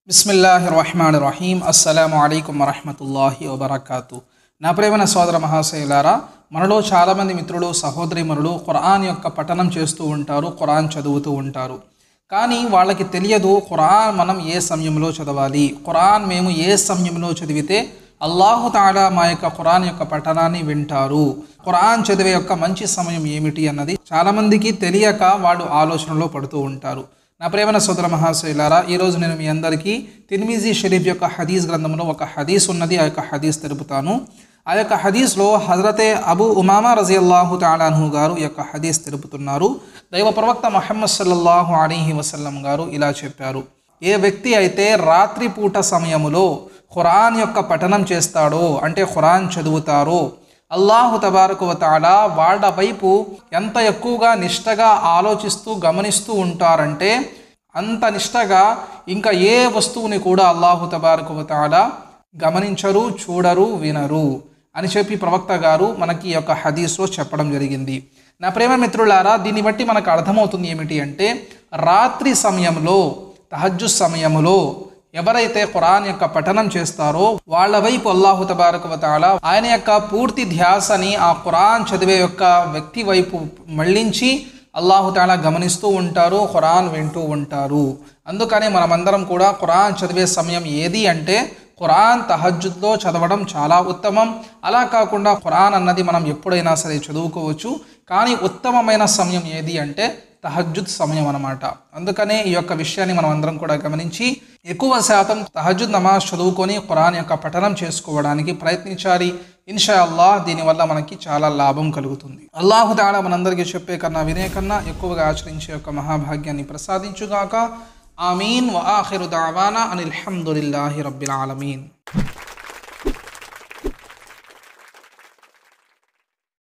బిస్మిల్లాహి రహమాన్ రహీం అస్సలాము అలైకుం వరహమతుల్లాహి వబర్కాతు నా ప్రేమైన సోదర మహాశయులారా మనలో చాలామంది మిత్రులు సహోదరిమణులు ఖురాన్ యొక్క పఠనం చేస్తూ ఉంటారు ఖురాన్ చదువుతూ ఉంటారు కానీ వాళ్ళకి తెలియదు ఖురాన్ మనం ఏ సమయంలో చదవాలి ఖురాన్ మేము ఏ సమయంలో చదివితే అల్లాహు తాలా మా యొక్క ఖురాన్ యొక్క పఠనాన్ని వింటారు ఖురాన్ చదివే యొక్క మంచి సమయం ఏమిటి అన్నది చాలామందికి తెలియక వాళ్ళు ఆలోచనలో పడుతూ ఉంటారు నా ప్రేమన సోదర మహాశైలారా ఈరోజు నేను మీ అందరికీ తిర్మిజీ షరీఫ్ యొక్క హదీస్ గ్రంథంలో ఒక హదీస్ ఉన్నది ఆ యొక్క హదీస్ తెలుపుతాను ఆ యొక్క హదీస్లో హజరతే అబు ఉమామా రజియల్లాహు తాలాన్హు గారు ఈ యొక్క హదీస్ తెలుపుతున్నారు దైవ ప్రవక్త మహమ్మద్ సల్లల్లాహు అలీహి వసల్లం గారు ఇలా చెప్పారు ఏ వ్యక్తి అయితే రాత్రిపూట సమయములో ఖురాన్ యొక్క పఠనం చేస్తాడో అంటే ఖురాన్ చదువుతారో అల్లాహు తబారకు తాలా వాళ్ళ వైపు ఎంత ఎక్కువగా నిష్టగా ఆలోచిస్తూ గమనిస్తూ ఉంటారంటే అంత నిష్టగా ఇంకా ఏ వస్తువుని కూడా అల్లాహు తబారకు తాలా గమనించరు చూడరు వినరు అని చెప్పి ప్రవక్త గారు మనకి ఈ యొక్క హదీస్లో చెప్పడం జరిగింది నా ప్రేమ మిత్రులారా దీన్ని బట్టి మనకు అర్థమవుతుంది ఏమిటి అంటే రాత్రి సమయంలో తహజ్జు సమయములో ఎవరైతే ఖురాన్ యొక్క పఠనం చేస్తారో వాళ్ళ వైపు అల్లాహు తబారక వతాల ఆయన యొక్క పూర్తి ధ్యాసని ఆ ఖురాన్ చదివే యొక్క వ్యక్తి వైపు మళ్ళించి అల్లాహు తాలా గమనిస్తూ ఉంటారు ఖురాన్ వింటూ ఉంటారు అందుకని మనమందరం కూడా ఖురాన్ చదివే సమయం ఏది అంటే ఖురాన్ తహజ్జుద్లో చదవడం చాలా ఉత్తమం అలా కాకుండా ఖురాన్ అన్నది మనం ఎప్పుడైనా సరే చదువుకోవచ్చు కానీ ఉత్తమమైన సమయం ఏది అంటే తహజ్జుద్ సమయం అన్నమాట అందుకనే ఈ యొక్క విషయాన్ని మనం అందరం కూడా గమనించి ఎక్కువ శాతం తహజ్జుద్ నమాజ్ చదువుకొని ఖురాన్ యొక్క పఠనం చేసుకోవడానికి ప్రయత్నించాలి ఇన్షా అల్లాహ్ దీనివల్ల మనకి చాలా లాభం కలుగుతుంది అల్లాహు తాలా మనందరికీ చెప్పే కన్నా వినే కన్నా ఎక్కువగా ఆచరించే యొక్క మహాభాగ్యాన్ని ప్రసాదించుగాక ఆమీన్ వ ఆఖిరు దావానా అనిల్ హమ్దులిల్లాహి రబ్బిల్ ఆలమీన్